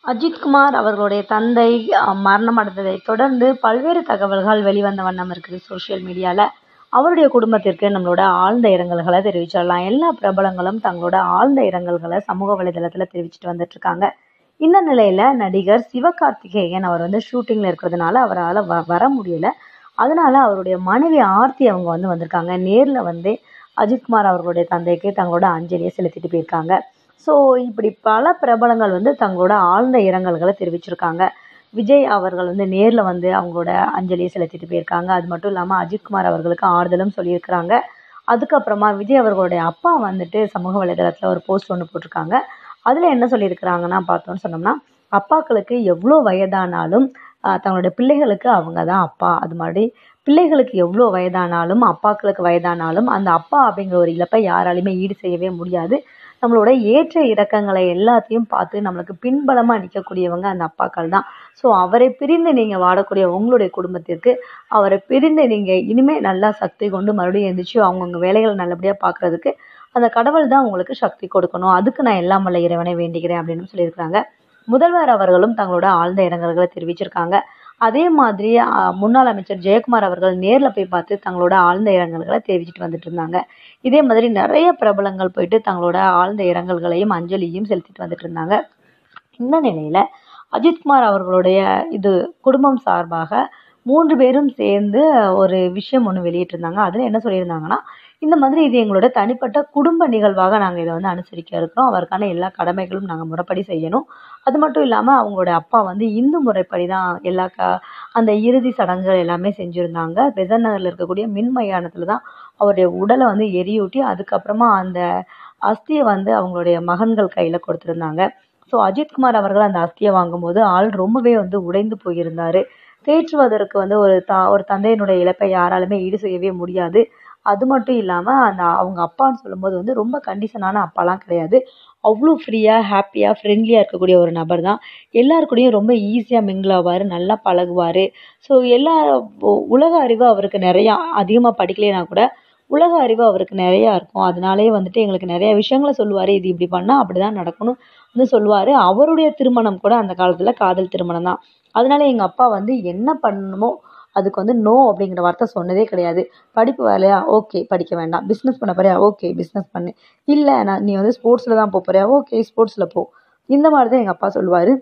அஜித்குமார் அவர்களுடைய தந்தை மரணம் அடைந்ததை தொடர்ந்து பல்வேறு தகவல்கள் வெளிவந்த வண்ணம் இருக்குது சோஷியல் மீடியாவில் அவருடைய குடும்பத்திற்கு நம்மளோட ஆழ்ந்த இரங்கல்களை தெரிவிச்சிடலாம் எல்லா பிரபலங்களும் தங்களோட ஆழ்ந்த இரங்கல்களை சமூக வலைதளத்தில் தெரிவிச்சிட்டு வந்துட்டுருக்காங்க இந்த நிலையில் நடிகர் சிவகார்த்திகேயன் அவர் வந்து ஷூட்டிங்கில் இருக்கிறதுனால அவரால் வ வர முடியல அதனால அவருடைய மனைவி ஆர்த்தி அவங்க வந்து வந்திருக்காங்க நேரில் வந்து அஜித்குமார் அவர்களுடைய தந்தைக்கு தங்களோட அஞ்சலியை செலுத்திட்டு போயிருக்காங்க ஸோ இப்படி பல பிரபலங்கள் வந்து தங்களோட ஆழ்ந்த இரங்கல்களை தெரிவிச்சிருக்காங்க விஜய் அவர்கள் வந்து நேரில் வந்து அவங்களோட அஞ்சலியை செலுத்திட்டு போயிருக்காங்க அது மட்டும் இல்லாமல் அஜித்குமார் அவர்களுக்கு ஆறுதலும் சொல்லியிருக்கிறாங்க அதுக்கப்புறமா விஜய் அவர்களுடைய அப்பா வந்துட்டு சமூக வலைதளத்தில் ஒரு போஸ்ட் ஒன்று போட்டிருக்காங்க அதில் என்ன சொல்லியிருக்கிறாங்கன்னா பார்த்தோன்னு சொன்னோம்னா அப்பாக்களுக்கு எவ்வளோ வயதானாலும் தங்களுடைய பிள்ளைகளுக்கு அவங்க தான் அப்பா அது மாதிரி பிள்ளைகளுக்கு எவ்வளோ வயதானாலும் அப்பாக்களுக்கு வயதானாலும் அந்த அப்பா அப்படிங்கிற ஒரு இழப்பை யாராலையுமே ஈடு செய்யவே முடியாது நம்மளோட ஏற்ற இறக்கங்களை எல்லாத்தையும் பார்த்து நம்மளுக்கு பின்பலமாக நிற்கக்கூடியவங்க அந்த அப்பாக்கள் தான் ஸோ அவரை பிரிந்து நீங்கள் வாடக்கூடிய உங்களுடைய குடும்பத்திற்கு அவரை பிரிந்து நீங்கள் இனிமேல் நல்லா சக்தி கொண்டு மறுபடியும் எழுந்திரிச்சு அவங்கவுங்க வேலைகளை நல்லபடியாக பார்க்குறதுக்கு அந்த கடவுள் தான் உங்களுக்கு சக்தி கொடுக்கணும் அதுக்கு நான் எல்லாம் வல்ல இறைவனை வேண்டிக்கிறேன் அப்படின்னு சொல்லியிருக்கிறாங்க முதல்வர் அவர்களும் தங்களோட ஆழ்ந்த இரங்கல்களை தெரிவிச்சிருக்காங்க அதே மாதிரி முன்னாள் அமைச்சர் ஜெயக்குமார் அவர்கள் நேரில் போய் பார்த்து தங்களோட ஆழ்ந்த இரங்கல்களை தெரிவிச்சிட்டு வந்துட்டு இருந்தாங்க இதே மாதிரி நிறைய பிரபலங்கள் போயிட்டு தங்களோட ஆழ்ந்த இரங்கல்களையும் அஞ்சலியும் செலுத்திட்டு வந்துட்டு இருந்தாங்க இந்த நிலையில் அஜித்குமார் அவர்களுடைய இது குடும்பம் சார்பாக மூன்று பேரும் சேர்ந்து ஒரு விஷயம் ஒன்று வெளியிட்டிருந்தாங்க அதில் என்ன சொல்லியிருந்தாங்கன்னா இந்த மாதிரி இது எங்களோட தனிப்பட்ட குடும்ப நிகழ்வாக நாங்கள் இதை வந்து அனுசரிக்க இருக்கிறோம் அவருக்கான எல்லா கடமைகளும் நாங்கள் முறைப்படி செய்யணும் அது மட்டும் இல்லாமல் அவங்களோட அப்பா வந்து இந்து முறைப்படி தான் எல்லா க அந்த இறுதி சடங்குகள் எல்லாமே செஞ்சுருந்தாங்க பெசன் நகரில் இருக்கக்கூடிய மின் மையானத்தில் தான் அவருடைய உடலை வந்து எரியூட்டி அதுக்கப்புறமா அந்த அஸ்தியை வந்து அவங்களுடைய மகன்கள் கையில் கொடுத்துருந்தாங்க ஸோ அஜித்குமார் அவர்கள் அந்த அஸ்தியை வாங்கும்போது ஆள் ரொம்பவே வந்து உடைந்து போயிருந்தார் தேற்றுவதற்கு வந்து ஒரு தா ஒரு தந்தையினுடைய இழப்பை யாராலுமே ஈடு செய்யவே முடியாது அது மட்டும் இல்லாமல் அந்த அவங்க அப்பான்னு சொல்லும்போது வந்து ரொம்ப கண்டிஷனான அப்பாலாம் கிடையாது அவ்வளோ ஃப்ரீயாக ஹாப்பியாக ஃப்ரெண்ட்லியாக இருக்கக்கூடிய ஒரு நபர் தான் எல்லாருக்கூடையும் ரொம்ப ஈஸியாக மிங்கிள் ஆவார் நல்லா பழகுவார் ஸோ எல்லா உலக அறிவு அவருக்கு நிறையா அதிகமாக படிக்கலைன்னா கூட உலக அறிவு அவருக்கு நிறையா இருக்கும் அதனாலேயே வந்துட்டு எங்களுக்கு நிறைய விஷயங்களை சொல்லுவார் இது இப்படி பண்ணால் அப்படி தான் நடக்கணும் வந்து சொல்லுவார் அவருடைய திருமணம் கூட அந்த காலத்தில் காதல் திருமணம் தான் அதனால எங்கள் அப்பா வந்து என்ன பண்ணணுமோ அதுக்கு வந்து நோ அப்படிங்கிற வார்த்தை சொன்னதே கிடையாது படிப்பு வரலையா ஓகே படிக்க வேண்டாம் பிஸ்னஸ் பண்ண போறியா ஓகே பிஸ்னஸ் பண்ணு இல்லை நான் நீ வந்து ஸ்போர்ட்ஸில் தான் போக போறியா ஓகே ஸ்போர்ட்ஸில் போ இந்த மாதிரி தான் எங்கள் அப்பா சொல்லுவார்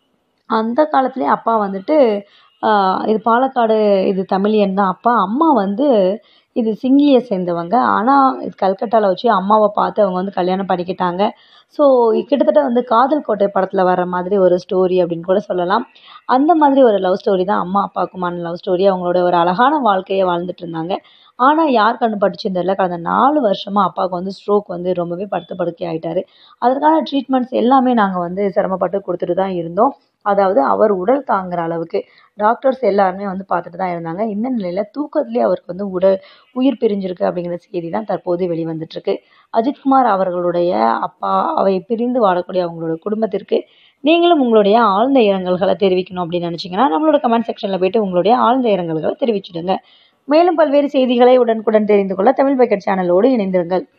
அந்த காலத்துலேயே அப்பா வந்துட்டு இது பாலக்காடு இது தமிழியன் தான் அப்பா அம்மா வந்து இது சிங்கியை சேர்ந்தவங்க ஆனால் இது கல்கட்டாவில் வச்சு அம்மாவை பார்த்து அவங்க வந்து கல்யாணம் பண்ணிக்கிட்டாங்க ஸோ கிட்டத்தட்ட வந்து காதல் கோட்டை படத்தில் வர மாதிரி ஒரு ஸ்டோரி அப்படின்னு கூட சொல்லலாம் அந்த மாதிரி ஒரு லவ் ஸ்டோரி தான் அம்மா அப்பாவுக்குமான லவ் ஸ்டோரி அவங்களோட ஒரு அழகான வாழ்க்கையை வாழ்ந்துட்டு இருந்தாங்க ஆனால் யார் கண்டுபட்டுச்சுன்னு தெரியல கடந்த நாலு வருஷமாக அப்பாவுக்கு வந்து ஸ்ட்ரோக் வந்து ரொம்பவே படுத்த படுக்கை ஆகிட்டாரு அதற்கான ட்ரீட்மெண்ட்ஸ் எல்லாமே நாங்கள் வந்து சிரமப்பட்டு கொடுத்துட்டு தான் இருந்தோம் அதாவது அவர் உடல் தாங்குற அளவுக்கு டாக்டர்ஸ் எல்லாருமே வந்து பார்த்துட்டு தான் இருந்தாங்க இந்த நிலையில் தூக்கத்துலேயே அவருக்கு வந்து உடல் உயிர் பிரிஞ்சிருக்கு அப்படிங்கிற செய்தி தான் தற்போது வெளிவந்துட்டுருக்கு அஜித்குமார் அவர்களுடைய அப்பா அவை பிரிந்து வாழக்கூடிய அவங்களோட குடும்பத்திற்கு நீங்களும் உங்களுடைய ஆழ்ந்த இரங்கல்களை தெரிவிக்கணும் அப்படின்னு நினச்சிங்கன்னா நம்மளோட கமெண்ட் செக்ஷனில் போய்ட்டு உங்களுடைய ஆழ்ந்த இரங்கல்களை தெரிவிச்சிடுங்க மேலும் பல்வேறு செய்திகளை உடனுக்குடன் தெரிந்து கொள்ள தமிழ் பக்கெட் சேனலோடு இணைந்திருங்கள்